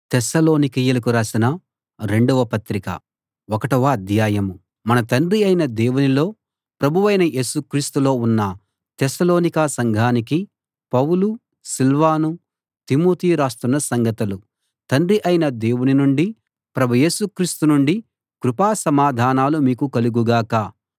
తెస్సలోనికీయులకు రాసిన రెండవ పత్రిక ఒకటవ అధ్యాయం మన తండ్రి అయిన దేవునిలో ప్రభువైన యేసు క్రీస్తులో ఉన్న తెస్సలోనిక సంఘానికి పౌలు సిల్వాను తిమోతి రాస్తున్న సంగతులు తండ్రి అయిన దేవుని నుండీ ప్రభు యేసు క్రీస్తు నుండీ కృపా సమాధానాలు మీకు కలుగు గాక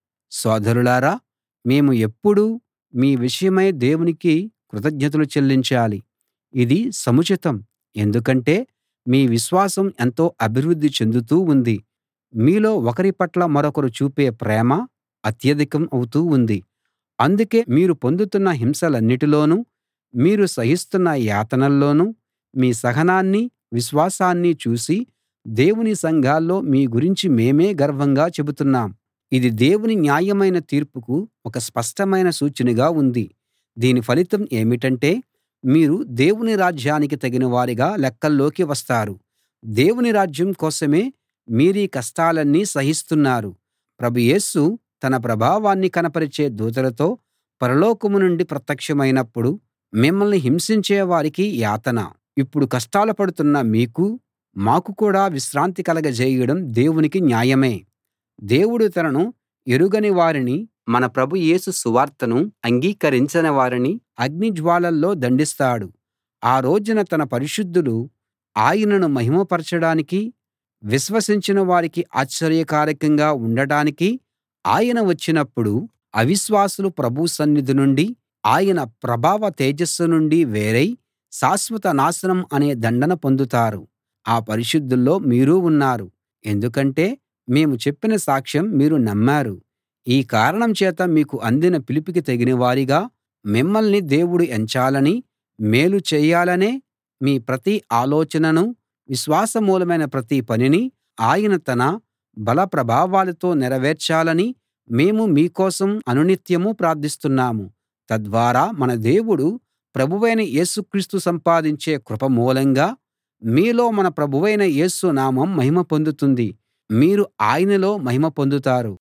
సోదరులారా మేము ఎప్పుడూ మీ విషయమై దేవునికి కృతజ్ఞతలు చెల్లించాలి ఇది సముచితం ఎందుకంటే మీ విశ్వాసం ఎంతో అభివృద్ధి చెందుతూ ఉంది మీలో ఒకరి పట్ల మరొకరు చూపే ప్రేమ అత్యధికం అవుతూ ఉంది అందుకే మీరు పొందుతున్న హింసలన్నిటిలోనూ మీరు సహిస్తున్న యాతనల్లోనూ మీ సహనాన్నీ విశ్వాసాన్నీ చూసి దేవుని సంఘాల్లో మీ గురించి మేమే గర్వంగా చెబుతున్నాం ఇది దేవుని న్యాయమైన తీర్పుకు ఒక స్పష్టమైన సూచనగా ఉంది దీని ఫలితం ఏమిటంటే మీరు దేవుని రాజ్యానికి తగిన వారిగా లెక్కల్లోకి వస్తారు దేవుని రాజ్యం కోసమే మీరీ కష్టాలన్నీ సహిస్తున్నారు ప్రభు యేసు తన ప్రభావాన్ని కనపరిచే దూతలతో పరలోకం నుండి ప్రత్యక్షమైనప్పుడు మిమ్మల్ని హింసించే వారికి యాతన ఇప్పుడు కష్టాలు పడుతున్న మీకూ మాకు కూడా విశ్రాంతి కలగజేయడం దేవునికి న్యాయమే దేవుడు తనను ఎరుగని వారిని మన ప్రభు యేసు సువార్తను అంగీకరించని వారిని అగ్నిజ్వాలల్లో దండిస్తాడు ఆ రోజున తన పరిశుద్ధులు ఆయనను మహిమపరచడానికీ విశ్వసించిన వారికి ఆశ్చర్యకారకంగా ఉండటానికీ ఆయన వచ్చినప్పుడు అవిశ్వాసులు ప్రభువు సన్నిధి నుండి ఆయన ప్రభావ తేజస్సు నుండి వేరై శాశ్వత నాశనం అనే దండన పొందుతారు ఆ పరిశుద్ధుల్లో మీరూ ఉన్నారు ఎందుకంటే మేము చెప్పిన సాక్ష్యం మీరు నమ్మారు ఈ కారణం చేత మీకు అందిన పిలుపుకి తగినవారిగా మిమ్మల్ని దేవుడు ఎంచాలని మేలు చేయాలనే మీ ప్రతి ఆలోచననూ విశ్వాసమూలమైన ప్రతి పనినీ ఆయన తన బల ప్రభావాలతో నెరవేర్చాలని మేము మీ కోసం అనునిత్యం ప్రార్థిస్తున్నాము తద్వారా మన దేవుడు ప్రభువైన యేసు క్రీస్తు సంపాదించే కృప మూలంగా మీలో మన ప్రభువైన యేసు నామం మహిమ పొందుతుంది మీరు ఆయనలో మహిమ పొందుతారు